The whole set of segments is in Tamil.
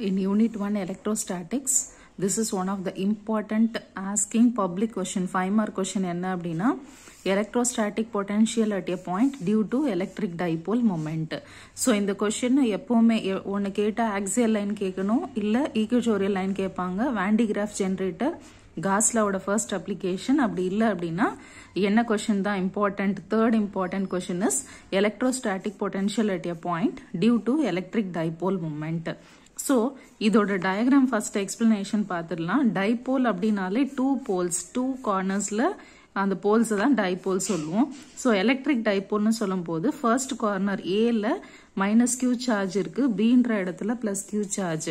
In Unit 1 Electrostatics, this is one of the important asking public question, 5 mark question என்ன அப்படின்னா electrostatic potential at a point due to electric dipole moment. So இந்த கொஷின் எப்போவுமே ஒன்று கேட்டால் ஆக்சியல் லைன் கேட்கணும் இல்லை ஈக்குவட்டோரியல் லைன் கேட்பாங்க வேண்டிகிராஃப் ஜென்ரேட்டர் காஸ்லாவோட ஃபர்ஸ்ட் அப்ளிகேஷன் அப்படி இல்லை அப்படின்னா என்ன கொஷின் தான் important third important question is electrostatic potential at a point due to electric dipole moment so இதோட டயக்ராம் ஃபர்ஸ்ட் எக்ஸ்பிளனேஷன் பார்த்துடலாம் டைபோல் அப்படின்னாலே டூ போல்ஸ் டூ கார்னர்ஸில் அந்த போல்ஸை தான் டைபோல் சொல்லுவோம் ஸோ எலக்ட்ரிக் டைபோல்னு சொல்லும் போது ஃபர்ஸ்ட் கார்னர் ஏல மைனஸ் கியூ சார்ஜ் இருக்கு பீன்ற இடத்துல plus Q charge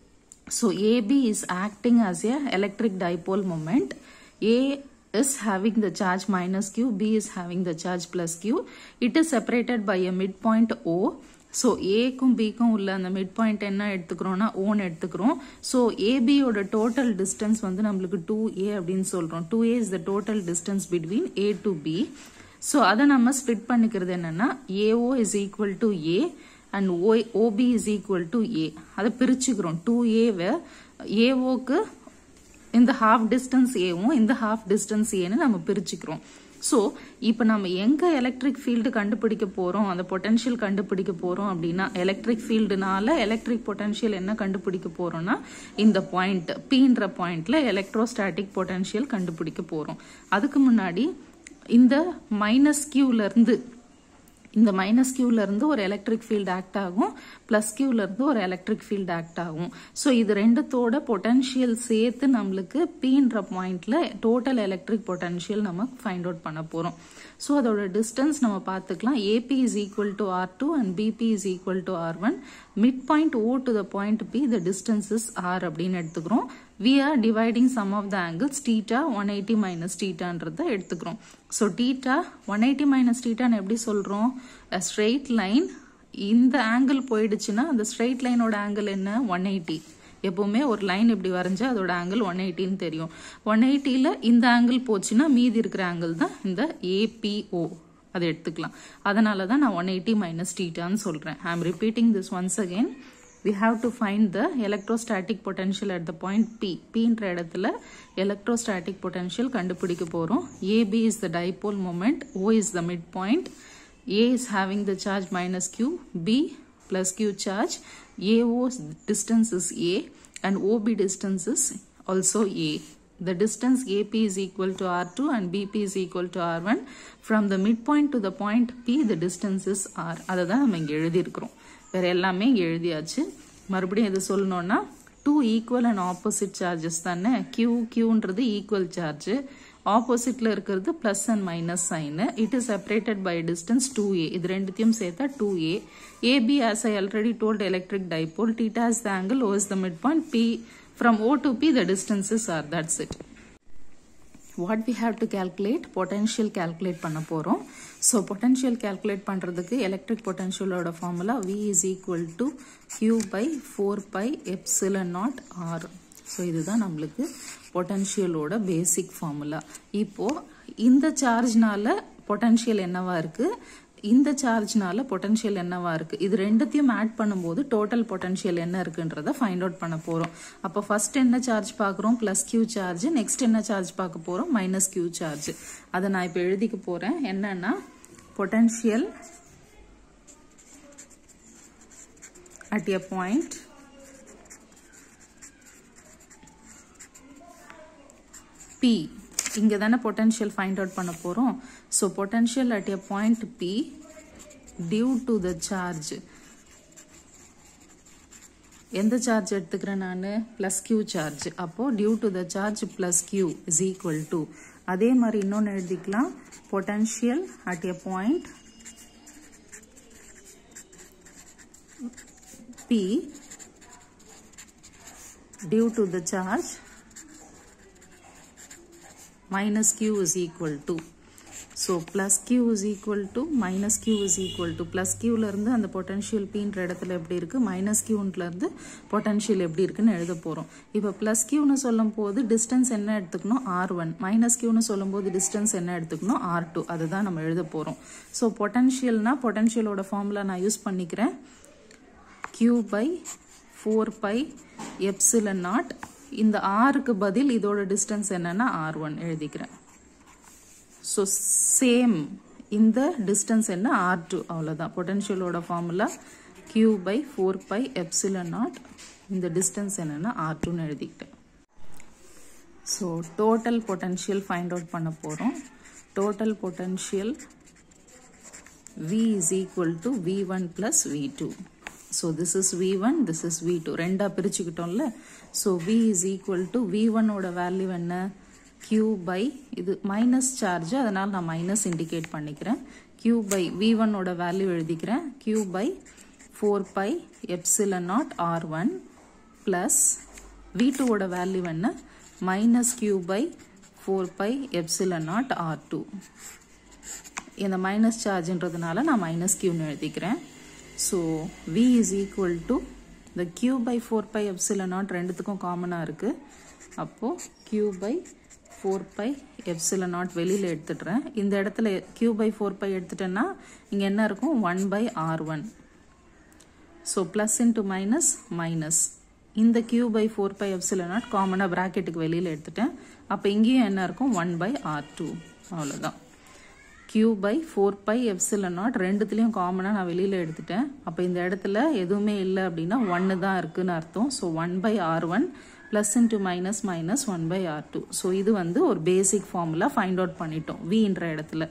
So AB is acting as a electric dipole moment. A is having the charge minus Q, B is having the charge plus Q. It is separated by a midpoint O. So ஏக்கும் பிக்கும் உள்ள அந்த மிட் பாயிண்ட் என்ன எடுத்துக்கிறோம்னா ஓன் எடுத்துக்கிறோம் ஸோ ஏபியோட டோட்டல் டிஸ்டன்ஸ் வந்து நம்மளுக்கு டூ ஏ அப்படின்னு சொல்கிறோம் two A is the total distance between A to B so அதை நம்ம ஸ்ப்ளிட் பண்ணிக்கிறது என்னன்னா AO is equal to A and O OB is equal to A அதை பிரிச்சுக்கிறோம் டூ ஏவை ஏஓக்கு இந்த ஹாஃப் டிஸ்டன்ஸ் ஏவும் இந்த ஹாஃப் டிஸ்டன்ஸ் ஏன்னு நம்ம பிரிச்சுக்கிறோம் ஸோ இப்போ நம்ம எங்கே எலக்ட்ரிக் ஃபீல்டு கண்டுபிடிக்க போகிறோம் அந்த பொட்டன்ஷியல் கண்டுபிடிக்க போகிறோம் அப்படின்னா எலக்ட்ரிக் ஃபீல்டுனால எலக்ட்ரிக் பொட்டன்ஷியல் என்ன கண்டுபிடிக்க போகிறோம்னா இந்த பாயிண்ட் பீன்ற பாயிண்ட்ல எலக்ட்ரோஸ்டாட்டிக் பொட்டன்ஷியல் கண்டுபிடிக்க போகிறோம் அதுக்கு முன்னாடி இந்த மைனஸ் கியூலேருந்து இந்த மைனஸ் கியூல இருந்து ஒரு எலக்ட்ரிக் ஃபீல்டு ஆக்ட் ஆகும் பிளஸ் கியூல இருந்து ஒரு எலக்ட்ரிக் ஃபீல்டு ஆக்ட் ஆகும் ஸோ இது ரெண்டுத்தோட பொட்டன்ஷியல் சேர்த்து நம்மளுக்கு பீன்ற பாயிண்ட்ல டோட்டல் எலக்ட்ரிக் பொட்டன்ஷியல் நம்ம ஃபைண்ட் அவுட் பண்ண போறோம் ஸோ அதோட டிஸ்டன்ஸ் நம்ம பார்த்துக்கலாம் AB is equal to R two and BP is equal to R one midpoint O to the point P the distance is R அப்படின்னு எடுத்துக்கிறோம் we are dividing sum of the angles theta one eighty minus டீட்டான்றத எடுத்துக்கிறோம் so theta one eighty minus டீட்டான்னு எப்படி சொல்கிறோம் ஸ்ட்ரெயிட் லைன் இந்த ஆங்கிள் போயிடுச்சுன்னா அந்த ஸ்ட்ரெயிட் லைனோட ஆங்கிள் என்ன ஒன் எயிட்டி எப்பவுமே ஒரு லைன் இப்படி வரைஞ்சா அதோட ஆங்கிள் ஒன் எயிட்டின்னு தெரியும் ஒன் எயிட்டியில் இந்த ஆங்கிள் போச்சுன்னா மீதி இருக்கிற ஆங்கிள் தான் இந்த ஏபிஓ அதை எடுத்துக்கலாம் அதனால தான் நான் ஒன் எயிட்டி மைனஸ் டீட்டான்னு சொல்கிறேன் I am repeating this once again we have to find the electrostatic potential at the point P. Pன்ற இடத்துல electrostatic potential கண்டுபிடிக்க போறோம் AB is the dipole moment, O is the midpoint, A is having the charge minus Q, B plus Q charge, AO's distance is A and OB distance is also A. The distance AP is equal to R2 and BP is equal to R1. From the midpoint to the point P, the distance is R. அதை தான் நம்ம இங்கே எழுதியிருக்கிறோம் வேற எல்லாமே இங்கே எழுதியாச்சு மறுபடியும் எது சொல்லணும்னா two equal and opposite charges தானே கியூ கியூன்றது ஈக்குவல் சார்ஜ் ஆப்போசிட்ல இருக்கிறது பிளஸ் அண்ட் மைனஸ் சைனு it is separated by distance two A இது ரெண்டுத்தையும் சேர்த்தா two A AB as I already told electric dipole theta is the angle O is the midpoint P from O to P the distances are that's it what we have to calculate potential calculate பண்ண போகிறோம் ஸோ பொட்டன்ஷியல் கேல்குலேட் பண்ணுறதுக்கு எலக்ட்ரிக் பொட்டன்ஷியலோட formula V is equal to Q by four pi epsilon naught R so இதுதான் நம்மளுக்கு பொட்டன்ஷியலோட பேசிக் ஃபார்முலா இப்போது இந்த சார்ஜ்னால பொட்டன்ஷியல் என்னவா இருக்குது இந்த சார்ஜ்னால பொட்டன்ஷியல் என்னவா இருக்கு இது ரெண்டுத்தையும் ஆட் பண்ணும்போது டோட்டல் பொட்டன்ஷியல் என்ன இருக்குன்றத ஃபைண்ட் அவுட் பண்ண போறோம் அப்போ ஃபர்ஸ்ட் என்ன சார்ஜ் பார்க்குறோம் பிளஸ் கியூ சார்ஜ் நெக்ஸ்ட் என்ன சார்ஜ் பார்க்க போறோம் மைனஸ் கியூ சார்ஜ் அதை நான் இப்போ எழுதிக்க போறேன் என்னன்னா potential at a point P இங்கே தானே பொட்டன்ஷியல் ஃபைண்ட் அவுட் பண்ண போகிறோம் so potential at a point P due to the charge எந்த சார்ஜ் எடுத்துக்கிறேன் நான் ப்ளஸ் கியூ சார்ஜ் அப்போ due to the charge plus Q is equal to அதே மாதிரி இன்னொன்று எழுதிக்கலாம் potential at a point P due to the charge minus q is equal to so plus q is equal to minus q is equal to plus q ல இருந்து அந்த பொட்டன்ஷியல் பீன்ற இடத்துல எப்படி இருக்கு மைனஸ் கியூன்ல இருந்து பொட்டன்ஷியல் எப்படி இருக்குன்னு எழுத போறோம் இப்போ பிளஸ் கியூன்னு சொல்லும் போது டிஸ்டன்ஸ் என்ன எடுத்துக்கணும் ஆர் ஒன் மைனஸ் கியூன்னு சொல்லும் போது டிஸ்டன்ஸ் என்ன எடுத்துக்கணும் ஆர் டூ அதுதான் நம்ம எழுத போறோம் ஸோ பொட்டன்ஷியல்னா பொட்டன்ஷியலோட ஃபார்முலா நான் யூஸ் பண்ணிக்கிறேன் q by four pi epsilon naught இந்த ஆருக்கு பதில் இதோட டிஸ்டன்ஸ் என்னன்னா ஆர் ஒன் எழுதிக்கிறேன் ஸோ சேம் இந்த டிஸ்டன்ஸ் என்ன ஆர் டூ அவ்வளோதான் பொட்டன்ஷியலோட formula Q by four pi epsilon naught இந்த டிஸ்டன்ஸ் என்னன்னா ஆர் டூன்னு எழுதிக்கிட்டேன் so total potential find out பண்ண போகிறோம் total potential V is equal to V1 plus V2. So this is V1, this is V2. ரெண்டா பிரிச்சுக்கிட்டோம்ல So V is equal to V1 ஓட வேல்யூ என்ன Q by இது மைனஸ் சார்ஜ் அதனால் நான் மைனஸ் இண்டிகேட் பண்ணிக்கிறேன் Q by V1 ஓட வேல்யூ எழுதிக்கிறேன் Q by 4 pi epsilon naught R1 plus V2 ஓட வேல்யூ என்ன minus Q by 4 pi epsilon naught R2 இந்த மைனஸ் சார்ஜ்ன்றதுனால நான் மைனஸ் கியூன்னு எழுதிக்கிறேன் so we is equal to இந்த Q by four pi epsilon naught ரெண்டுத்துக்கும் காமனாக இருக்குது அப்போது Q by four pi epsilon naught வெளியில் எடுத்துடுறேன் இந்த இடத்துல கியூ பை ஃபோர் பை எடுத்துட்டேன்னா இங்கே என்ன இருக்கும் one by R one so plus into minus minus இந்த Q by four pi epsilon naught காமனாக ப்ராக்கெட்டுக்கு வெளியில் எடுத்துட்டேன் அப்போ இங்கேயும் என்ன இருக்கும் ஒன் பை ஆர் டூ அவ்வளோதான் Q by four pi epsilon naught ரெண்டுத்துலேயும் காமனாக நான் வெளியில் எடுத்துட்டேன் அப்போ இந்த இடத்துல எதுவுமே இல்லை அப்படின்னா ஒன்று தான் இருக்குன்னு அர்த்தம் so one by R one plus into minus minus one by R two so இது வந்து ஒரு பேசிக் ஃபார்முலா ஃபைண்ட் அவுட் பண்ணிட்டோம் வின்ற இடத்துல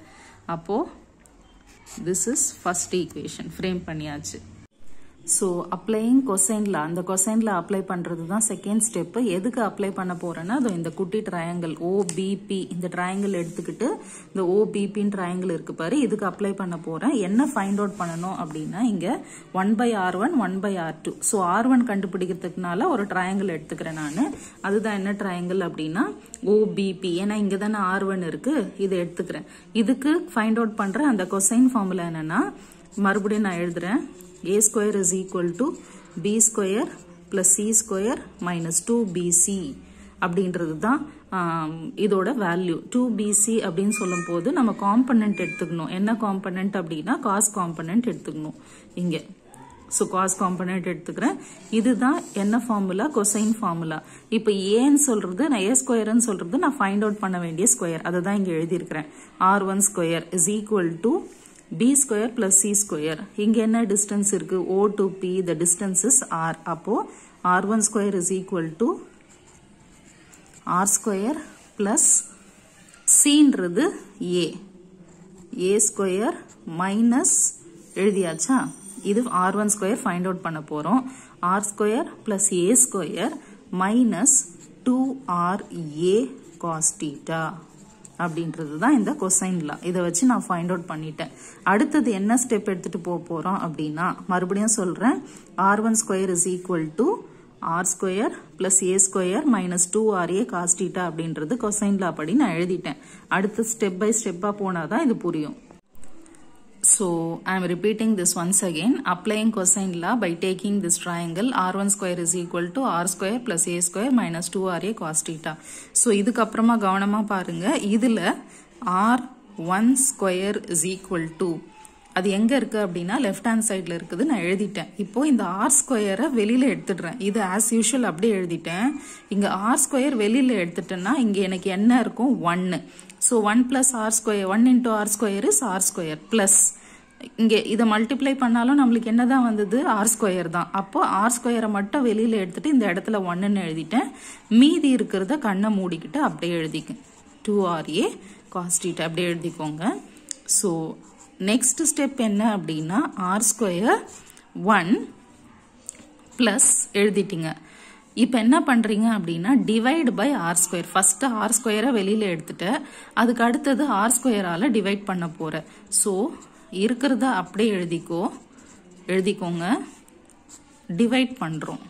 அப்போது this is first equation frame பண்ணியாச்சு ஸோ அப்ளையிங் கொசைன்ல அந்த கொசைன்ல அப்ளை பண்ணுறது தான் செகண்ட் ஸ்டெப்பு எதுக்கு அப்ளை பண்ண போறேன்னா அது இந்த குட்டி ட்ரையாங்கிள் ஓபிபி இந்த ட்ரையாங்கிள் எடுத்துக்கிட்டு இந்த ஓபிபின்னு ட்ரையாங்கிள் இருக்கு பாரு இதுக்கு அப்ளை பண்ண போறேன் என்ன ஃபைண்ட் அவுட் பண்ணணும் அப்படின்னா இங்க one by R one one by R two so R one கண்டுபிடிக்கிறதுக்குனால ஒரு ட்ரையாங்கிள் எடுத்துக்கிறேன் நான் அதுதான் என்ன ட்ரையாங்கிள் அப்படின்னா ஓபிபி ஏன்னா இங்க தானே ஆர் ஒன் இருக்கு இதை எடுத்துக்கிறேன் இதுக்கு ஃபைண்ட் அவுட் பண்ற அந்த கொசைன் ஃபார்முலா என்னன்னா மறுபடியும் நான் எழுதுறேன் a square is equal to b square plus c square minus 2bc அப்படின்றது தான் இதோட வேல்யூ டூ பிசி அப்படின்னு சொல்லும் போது நம்ம காம்பனண்ட் எடுத்துக்கணும் என்ன காம்பனண்ட் அப்படின்னா காஸ் காம்பனண்ட் எடுத்துக்கணும் இங்க ஸோ காஸ் காம்பனண்ட் எடுத்துக்கிறேன் இதுதான் என்ன ஃபார்முலா கொசைன் ஃபார்முலா இப்போ ஏன்னு சொல்றது நான் ஏ ஸ்கொயர்னு சொல்றது நான் ஃபைண்ட் அவுட் பண்ண வேண்டிய ஸ்கொயர் அதை தான் இங்கே எழுதியிருக்கிறேன் R one square is equal to b square plus c square இங்க என்ன distance இருக்கு o to p the distance is r அப்போ r1 square is equal to r square plus cன்றது a a square minus எழுதியாச்சா இது r1 square find out பண்ண போறோம் r square plus a square minus 2ra cos theta அப்படின்றது தான் இந்த கொசைன்லா இதை வச்சு நான் ஃபைண்ட் அவுட் பண்ணிட்டேன் அடுத்தது என்ன ஸ்டெப் எடுத்துட்டு போக போறோம் அப்படின்னா மறுபடியும் சொல்றேன் R one square is equal to R square plus A square minus two R A cos theta அப்படின்றது கொசைன்லா படி நான் எழுதிட்டேன் அடுத்து ஸ்டெப் பை ஸ்டெப்பா போனாதான் இது புரியும் So I am repeating this once again. Applying cosine law by taking this triangle r1 square is equal to r square plus a square minus 2ra cos theta. So இதுக்கு அப்புறமா கவனமா பாருங்க இதுல r1 square is equal to அது எங்க இருக்கு அப்படின்னா லெஃப்ட் ஹேண்ட் சைட்ல இருக்குது நான் எழுதிட்டேன் இப்போ இந்த ஆர் ஸ்கொயரை வெளியில எடுத்துடுறேன் இது ஆஸ் யூஷுவல் அப்படியே எழுதிட்டேன் இங்க ஆர் ஸ்கொயர் வெளியில எடுத்துட்டேன்னா இங்க எனக்கு என்ன இருக்கும் ஒன்னு so one plus R square one into R square is R square plus இங்கே இதை மல்டிப்ளை பண்ணாலும் நம்மளுக்கு என்னதான் வந்தது ஆர் ஸ்கொயர் தான் அப்போ ஆர் ஸ்கொயரை மட்டும் வெளியில எடுத்துட்டு இந்த இடத்துல ஒன்னுன்னு எழுதிட்டேன் மீதி இருக்கிறத கண்ணை மூடிக்கிட்டு அப்படியே எழுதிக்க டூ ஆர் ஏ காஸ்டீட் அப்படியே எழுதிக்கோங்க ஸோ நெக்ஸ்ட் ஸ்டெப் என்ன அப்படின்னா ஆர் ஸ்கொயர் ஒன் பிளஸ் எழுதிட்டீங்க இப்போ என்ன பண்ணுறீங்க அப்படின்னா divide by R square first R ஸ்கொயரை வெளியில் எடுத்துட்டு அதுக்கு அடுத்தது ஆர் ஸ்கொயரால் டிவைட் பண்ண போகிறேன் ஸோ இருக்கிறத அப்படியே எழுதிக்கோ எழுதிக்கோங்க டிவைட் பண்ணுறோம்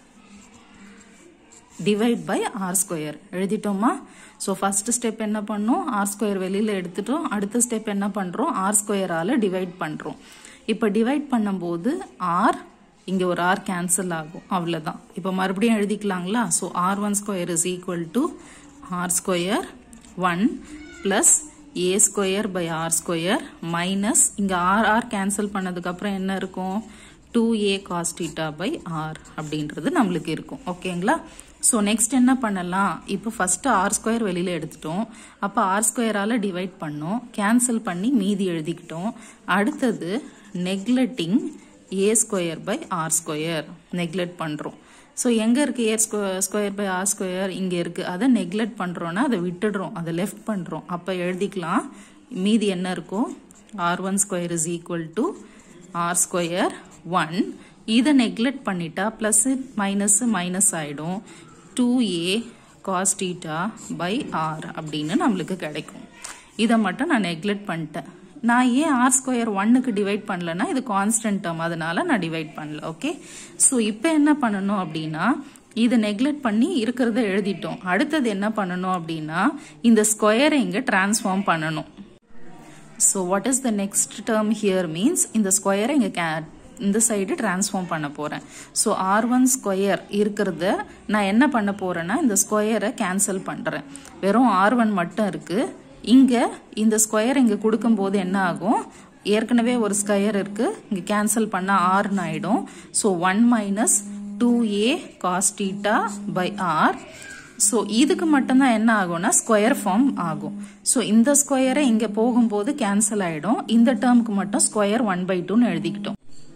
டிவைட் பை ஆர் ஸ்கொயர் எழுதிட்டோமா ஸோ ஃபர்ஸ்ட் ஸ்டெப் என்ன பண்ணோம் ஆர் ஸ்கொயர் வெளியில் எடுத்துட்டோம் அடுத்த ஸ்டெப் என்ன பண்ணுறோம் ஆர் ஸ்கொயரால் டிவைட் பண்ணுறோம் இப்போ டிவைட் பண்ணும்போது ஆர் இங்கே ஒரு ஆர் கேன்சல் ஆகும் அவ்வளோதான் இப்போ மறுபடியும் எழுதிக்கலாங்களா so R one square is equal to R square one plus A square by R square minus இங்கே ஆர் ஆர் கேன்சல் பண்ணதுக்கப்புறம் என்ன இருக்கும் two A cos theta by R அப்படின்றது நம்மளுக்கு இருக்கும் ஓகேங்களா ஸோ நெக்ஸ்ட் என்ன பண்ணலாம் இப்போ ஃபர்ஸ்ட் ஆர் ஸ்கொயர் வெளியில எடுத்துட்டோம் அப்போ ஆர் ஸ்கொயரால டிவைட் பண்ணோம் கேன்சல் பண்ணி மீதி எழுதிக்கிட்டோம் அடுத்தது neglecting A square by R square neglect பண்ணுறோம் ஸோ எங்கே இருக்கு A square by R square இங்கே இருக்கு அதை நெக்லெக்ட் பண்ணுறோன்னா அதை விட்டுடுறோம் அதை லெஃப்ட் பண்ணுறோம் அப்போ எழுதிக்கலாம் மீதி என்ன இருக்கும் R one square is equal to R square one இதை நெக்லெக்ட் பண்ணிட்டா ப்ளஸ் மைனஸ் மைனஸ் ஆகிடும் two A cos theta by R அப்படின்னு நம்மளுக்கு கிடைக்கும் இதை மட்டும் நான் நெக்லெக்ட் பண்ணிட்டேன் நான் ஏன் ஆர் ஸ்கொயர் ஒன்னுக்கு டிவைட் பண்ணலன்னா இது கான்ஸ்டன்ட் டேர்ம் அதனால நான் டிவைட் பண்ணல ஓகே ஸோ இப்போ என்ன பண்ணணும் அப்படின்னா இதை நெக்லெக்ட் பண்ணி இருக்கிறத எழுதிட்டோம் அடுத்தது என்ன பண்ணணும் அப்படின்னா இந்த ஸ்கொயரை இங்கே டிரான்ஸ்ஃபார்ம் பண்ணணும் so what is the next term here means இந்த ஸ்கொயரை இங்கே கே இந்த சைடு டிரான்ஸ்ஃபார்ம் பண்ண போகிறேன் ஸோ ஆர் ஒன் ஸ்கொயர் இருக்கிறத நான் என்ன பண்ண போகிறேன்னா இந்த ஸ்கொயரை கேன்சல் பண்ணுறேன் வெறும் ஆர் ஒன் மட்டும் இருக்குது இங்கே இந்த ஸ்கொயர் இங்கே கொடுக்கும்போது என்ன ஆகும் ஏற்கனவே ஒரு ஸ்கொயர் இருக்குது இங்கே கேன்சல் பண்ணால் ஆறுன்னு ஆகிடும் so one minus two A cos theta by r so இதுக்கு மட்டும்தான் என்ன ஆகும்னா ஸ்கொயர் ஃபார்ம் ஆகும் ஸோ இந்த ஸ்கொயரை இங்கே போகும்போது கேன்சல் ஆகிடும் இந்த டேர்முக்கு மட்டும் ஸ்கொயர் ஒன் பை டூன்னு எழுதிக்கிட்டோம்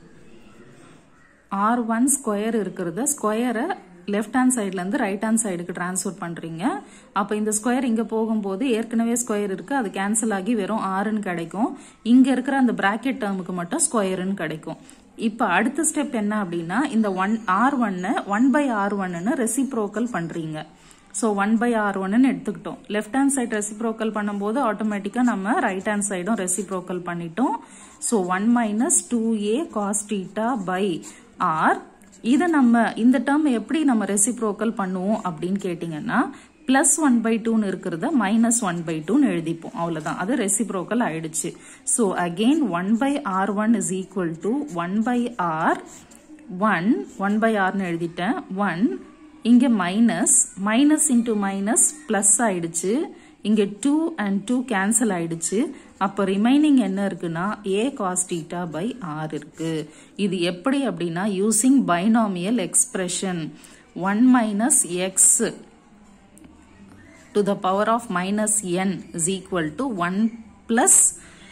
ஆர் ஒன் ஸ்கொயர் இருக்கிறத ஸ்கொயரை லெஃப்ட் ஹேண்ட் சைட்லேருந்து ரைட் ஹேண்ட் சைடுக்கு டிரான்ஸ்ஃபர் பண்ணுறீங்க அப்போ இந்த ஸ்கொயர் இங்கே போகும்போது ஏற்கனவே ஸ்கொயர் இருக்குது அது கேன்சல் ஆகி வெறும் ஆறுன்னு கிடைக்கும் இங்கே இருக்கிற அந்த பிராக்கெட் டேர்முக்கு மட்டும் ஸ்கொயருன்னு கிடைக்கும் இப்போ அடுத்த ஸ்டெப் என்ன அப்படின்னா இந்த ஒன் ஆர் ஒன்னு ஒன் பை ஆர் ஒன்னு ரெசிப்ரோக்கல் பண்ணுறீங்க ஸோ ஒன் பை ஆர் ஒன்னு எடுத்துக்கிட்டோம் லெஃப்ட் ஹேண்ட் சைடு ரெசிப்ரோக்கல் பண்ணும்போது ஆட்டோமேட்டிக்காக நம்ம ரைட் ஹேண்ட் சைடும் ரெசிப்ரோக்கல் பண்ணிட்டோம் so one minus two A cos theta by r இதை நம்ம இந்த டேர்ம் எப்படி நம்ம ரெசிப்ரோக்கல் பண்ணுவோம் அப்படின்னு கேட்டிங்கன்னா பிளஸ் ஒன் பை டூன்னு இருக்கிறத மைனஸ் ஒன் பை டூன்னு எழுதிப்போம் அவ்வளோதான் அது ரெசிப்ரோக்கல் ஆயிடுச்சு so again one by R one is equal to one by R one one by ஆர்னு எழுதிட்டேன் ஒன் இங்கே minus minus into minus plus ஆயிடுச்சு இங்கே டூ அண்ட் டூ கேன்சல் ஆயிடுச்சு அப்போ ரிமைனிங் என்ன இருக்குன்னா a cos theta by r இருக்கு இது எப்படி அப்படின்னா using binomial expression one minus x to the power of minus n is equal to one plus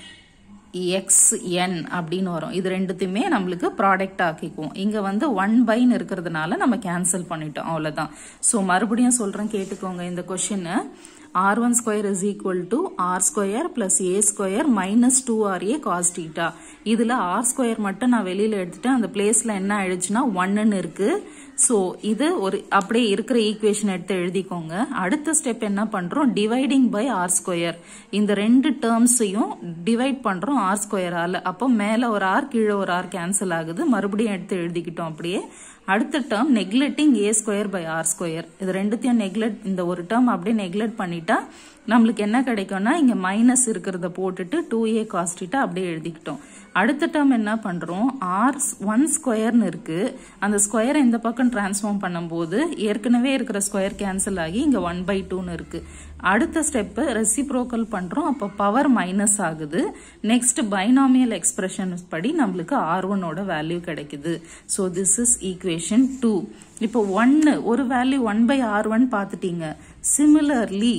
x n அப்படின்னு வரும் இது ரெண்டுத்தையுமே நம்மளுக்கு ப்ராடக்ட் ஆக்கிக்குவோம் இங்க வந்து ஒன் பைன்னு இருக்கிறதுனால நம்ம கேன்சல் பண்ணிட்டோம் அவ்வளவுதான் ஸோ மறுபடியும் சொல்றேன் கேட்டுக்கோங்க இந்த question r one square is equal to R square plus A square minus two R a cos theta இதுல ஆர் ஸ்கொயர் மட்டும் நான் வெளியில எடுத்துட்டேன் அந்த பிளேஸ்ல என்ன ஆயிடுச்சுன்னா ஒன்னுன்னு இருக்கு ஸோ இது ஒரு அப்படியே இருக்கிற ஈக்குவேஷன் எடுத்து எழுதிக்கோங்க அடுத்த ஸ்டெப் என்ன பண்றோம் டிவைடிங் பை ஆர் ஸ்கொயர் இந்த ரெண்டு டேர்ம்ஸையும் டிவைட் பண்றோம் ஆர் ஸ்கொயரால அப்போ மேல ஒரு ஆர் கீழே ஒரு ஆர் கேன்சல் ஆகுது மறுபடியும் எடுத்து எழுதிக்கிட்டோம் அப்படியே அடுத்த term neglecting a square by R square இது ரெண்டுத்தையும் நெக்லெக்ட் இந்த ஒரு டேர்ம் அப்படியே நெக்லெக்ட் பண்ணிட்டா நம்மளுக்கு என்ன கிடைக்கும்னா இங்க மைனஸ் இருக்கிறத போட்டுட்டு டூ ஏ காஸ்டிட்டா அப்படியே எழுதிக்கிட்டோம் அடுத்த டேர்ம் என்ன பண்றோம் ஆர் ஒன் ஸ்கொயர்னு இருக்கு அந்த ஸ்கொயரை இந்த பக்கம் டிரான்ஸ்ஃபார்ம் பண்ணும்போது ஏற்கனவே இருக்கிற ஸ்கொயர் கேன்சல் ஆகி இங்க ஒன் பை டூன்னு இருக்கு அடுத்த ஸ்டெப் ரெசிப்ரோக்கல் பண்றோம் அப்போ பவர் மைனஸ் ஆகுது நெக்ஸ்ட் பைனாமியல் எக்ஸ்பிரஷன் படி நம்மளுக்கு ஆர் ஒன்னோட வேல்யூ கிடைக்குது so this is equation two இப்போ ஒன்னு ஒரு value one by R one பார்த்துட்டீங்க சிமிலர்லி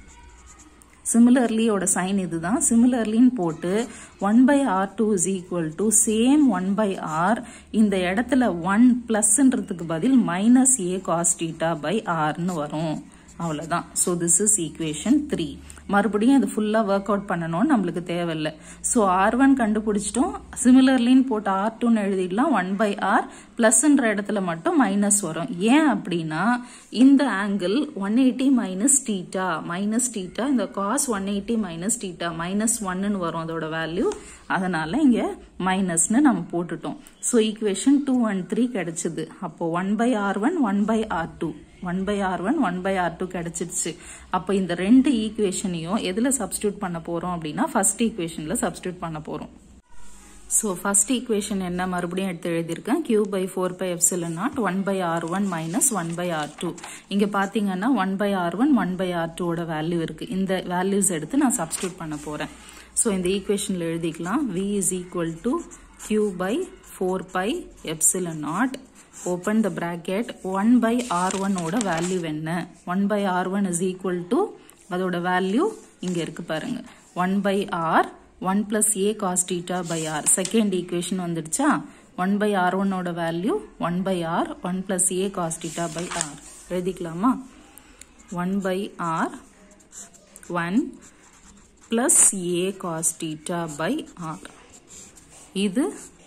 சிமிலர்லியோட சைன் இதுதான் சிமிலர்லின்னு போட்டு one by R two is equal to same one by r இந்த இடத்துல ஒன் பிளஸ்ன்றதுக்கு பதில் மைனஸ் ஏ காஸ்டீட்டா பை ஆர்னு வரும் அவ்வளோதான் so this is equation three மறுபடியும் இது ஃபுல்லாக ஒர்க் அவுட் பண்ணணும்னு நம்மளுக்கு தேவையில்லை ஸோ ஆர் ஒன் கண்டுபிடிச்சிட்டோம் சிமிலர்லின்னு போட்டு ஆர் டூன்னு எழுதிடலாம் ஒன் பை ஆர் பிளஸ்ன்ற இடத்துல மட்டும் மைனஸ் வரும் ஏன் அப்படின்னா இந்த angle one eighty minus theta minus theta இந்த cos one eighty minus theta minus ஒன்னு வரும் அதோட வேல்யூ அதனால இங்க மைனஸ்னு நம்ம போட்டுட்டோம் so equation two and three கிடைச்சது அப்போ one by R one one by R two one by R one one by R two கிடைச்சிருச்சு அப்போ இந்த ரெண்டு ஈக்குவேஷனையும் எதில் சப்ஸ்டியூட் பண்ண போகிறோம் அப்படின்னா ஃபர்ஸ்ட் ஈக்குவேஷனில் சப்ஸ்டியூட் பண்ண போகிறோம் ஸோ ஃபர்ஸ்ட் ஈக்குவேஷன் என்ன மறுபடியும் எடுத்து எழுதியிருக்கேன் q by four pi epsilon naught one by R one minus one by R two இங்கே பார்த்தீங்கன்னா one by R one one by r டூவோட வேல்யூ இருக்குது இந்த வேல்யூஸ் எடுத்து நான் சப்ஸ்டியூட் பண்ண போகிறேன் ஸோ இந்த ஈக்குவேஷனில் எழுதிக்கலாம் v is equal to Q by 4 pi epsilon naught open the bracket 1 by r1 ஓட வேல்யூ என்ன 1 by r1 is equal to அதோட வேல்யூ இங்க இருக்கு பாருங்க 1 by r 1 plus a cos theta by r second equation வந்துடுச்சா 1 by r1 ஓட value 1 by r 1 plus a cos theta by r எழுதிக்கலாமா 1 by r 1 plus a cos theta by r இது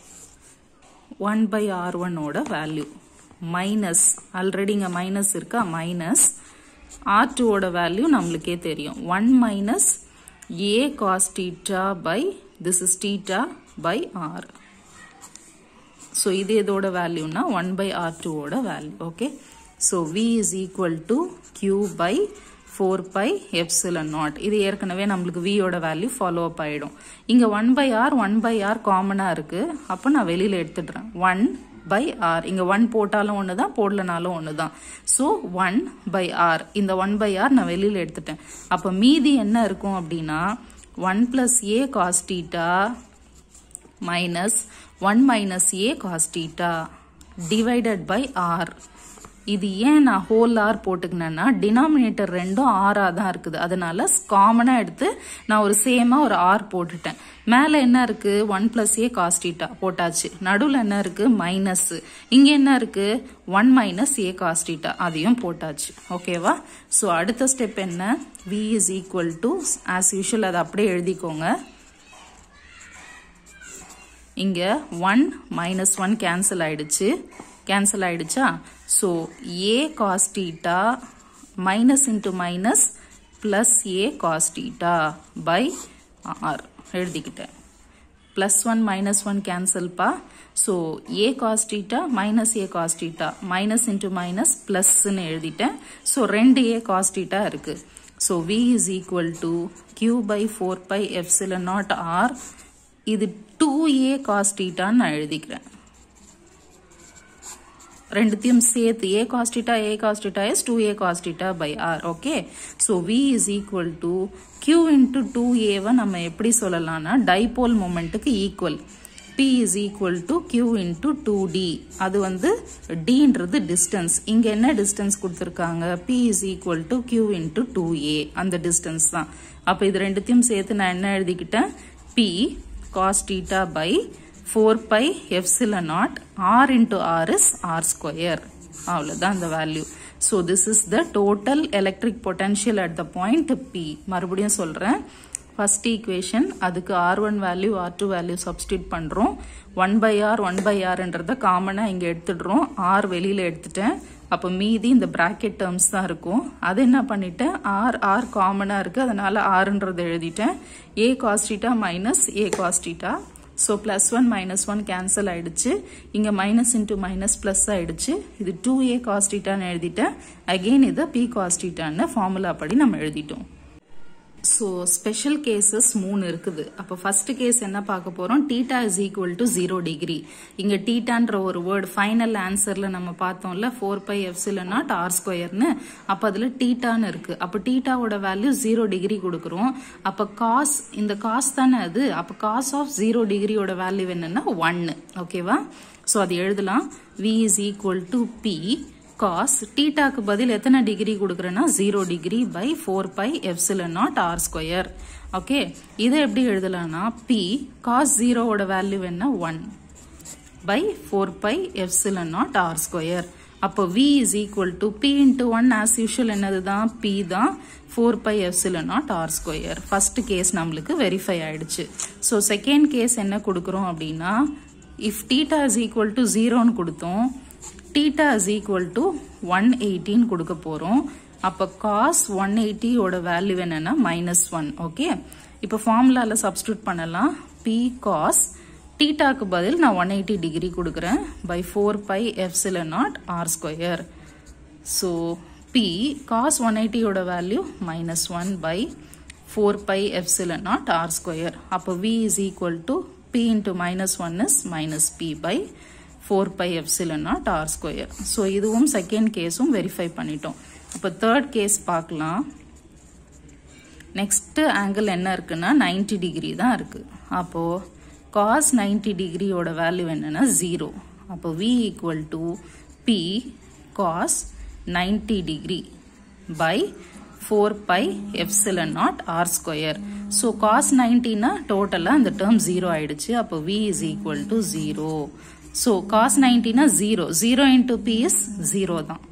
1 by r1 ஓட வேல்யூ மைனஸ் ஆல்ரெடி இங்க மைனஸ் இருக்கா மைனஸ் r2 ஓட வேல்யூ நம்மளுக்கே தெரியும் 1 minus a cos theta by this is theta by r so இது எதோட வேல்யூனா 1 by r2 ஓட value okay so v is equal to q by 4 pi epsilon naught இது ஏற்கனவே நம்மளுக்கு v ஓட வேல்யூ ஃபாலோ அப் ஆயிடும் இங்க 1 by r 1 by r காமனா இருக்கு அப்ப நான் வெளியில எடுத்துடுறேன் 1 by r இங்க 1 போட்டாலும் ஒண்ணுதான் போடலனாலும் ஒண்ணுதான் so 1 by r இந்த 1 by r நான் வெளியில எடுத்துட்டேன் அப்ப மீதி என்ன இருக்கும் அப்படின்னா 1 plus a cos theta minus 1 minus a cos theta divided by r இது ஏன் நான் ஹோல் ஆர் போட்டுக்கினேன்னா டினாமினேட்டர் ரெண்டும் ஆறா தான் இருக்குது அதனால காமனா எடுத்து நான் ஒரு சேமா ஒரு ஆர் போட்டுட்டேன் மேல என்ன இருக்கு ஒன் பிளஸ் ஏ காஸ்டீட்டா போட்டாச்சு நடுவில் என்ன இருக்கு மைனஸ் இங்க என்ன இருக்கு ஒன் மைனஸ் ஏ காஸ்டீட்டா அதையும் போட்டாச்சு ஓகேவா ஸோ அடுத்த ஸ்டெப் என்ன v is equal to as usual அதை அப்படியே எழுதிக்கோங்க இங்க ஒன் மைனஸ் ஒன் கேன்சல் ஆயிடுச்சு கேன்சல் ஆயிடுச்சா so a cos theta minus into minus plus a cos theta by r எழுதிக்கிட்டேன் பிளஸ் ஒன் மைனஸ் ஒன் கேன்சல்ப்பா so a cos theta minus a cos theta minus into minus பிளஸ்ன்னு எழுதிட்டேன் ஸோ ரெண்டு ஏ காஸ் டீட்டா இருக்கு so we is equal to Q by four pi epsilon not R இது டூ ஏ காஸ் டீட்டான்னு நான் எழுதிக்கிறேன் ரெண்டுத்தையும் சேர்த்து a cos theta a cos theta is two a cos theta by r okay so we is equal to q into two ஏவை நம்ம எப்படி சொல்லலாம்னா டைபோல் மூமெண்ட்டுக்கு equal p is equal to q into two d அது வந்து டின்றது டிஸ்டன்ஸ் இங்க என்ன டிஸ்டன்ஸ் கொடுத்துருக்காங்க p is equal to q into two a அந்த டிஸ்டன்ஸ் தான் அப்போ இது ரெண்டுத்தையும் சேர்த்து நான் என்ன எழுதிக்கிட்டேன் B cos theta by 4 pi epsilon naught r into r is r square அவ்வளவுதான் அந்த value so this is the total electric potential at the point p மறுபடியும் சொல்றேன் first equation அதுக்கு r1 value r2 value substitute பண்றோம் 1 by r 1 by r என்றத காமனா இங்க எடுத்துடுறோம் r வெளியில எடுத்துட்டேன் அப்ப மீதி இந்த bracket terms தான் இருக்கும் அது என்ன பண்ணிட்டேன் r r காமனா இருக்கு அதனால rன்றதை எழுதிட்டேன் a cos theta minus a cos theta so plus one minus one cancel ஆயிடுச்சு இங்கே மைனஸ் இன்டூ மைனஸ் ப்ளஸ் ஆயிடுச்சு இது டூ ஏ காஸ்டிட்டான்னு எழுதிட்டேன் அகெயின் இதை பி காஸ்டிட்டான்னு ஃபார்முலா படி நம்ம எழுதிட்டோம் ஸோ ஸ்பெஷல் கேசஸ் மூணு இருக்குது அப்போ ஃபர்ஸ்ட் கேஸ் என்ன பார்க்க போறோம் theta is equal to zero degree இங்க டீட்டான்ற ஒரு வேர்டு ஃபைனல் ஆன்சர்ல நம்ம பார்த்தோம்ல four pi epsilon naught r ஸ்கொயர்னு அப்போ அதுல டீட்டான்னு இருக்கு அப்போ டீட்டாவோட வேல்யூ ஜீரோ டிகிரி கொடுக்குறோம் அப்போ காஸ் இந்த காஸ் தானே அது அப்போ காஸ் ஆஃப் ஜீரோ டிகிரியோட வேல்யூ என்னன்னா ஒன்னு ஓகேவா ஸோ அது எழுதலாம் v is equal to p cos டீட்டாக்கு பதில் எத்தனை டிகிரி கொடுக்குறேன்னா zero degree by four pi epsilon naught r square okay இதை எப்படி எழுதலாம்னா பி காஸ் ஜீரோவோட வேல்யூ என்ன one by four pi epsilon naught r square அப்போ v is equal to p into one as usual என்னது தான் பி தான் four pi epsilon naught r square first case நம்மளுக்கு வெரிஃபை ஆயிடுச்சு ஸோ செகண்ட் கேஸ் என்ன கொடுக்குறோம் அப்படின்னா if theta is equal to ஜீரோன்னு கொடுத்தோம் theta is equal to one எயிட்டின்னு கொடுக்க போகிறோம் அப்போ காஸ் ஒன் எயிட்டியோட வேல்யூ என்னன்னா மைனஸ் ஒன் ஓகே இப்போ ஃபார்முலாவில் சப்ஸ்டியூட் பண்ணலாம் பி காஸ் டீட்டாக்கு பதில் நான் ஒன் எயிட்டி டிகிரி கொடுக்குறேன் by four pi epsilon naught r square so p cos one எயிட்டியோட value minus one by four pi epsilon naught r square அப்போ v is equal to p into minus one is minus p by four pi epsilon naught r square so இதுவும் செகண்ட் கேஸும் வெரிஃபை பண்ணிட்டோம் இப்போ தேர்ட் கேஸ் பார்க்கலாம் நெக்ஸ்ட் ஆங்கிள் என்ன இருக்குன்னா நைன்டி டிகிரி தான் இருக்கு அப்போ காஸ் நைன்டி டிகிரியோட வேல்யூ என்னன்னா ஜீரோ அப்போ v equal to p cos ninety degree by four pi epsilon naught r square so cos நைன்டினா டோட்டலாக அந்த டேர்ம் ஜீரோ ஆயிடுச்சு அப்போ v is equal to zero so cos நைன்டினா zero zero into p is zero தான்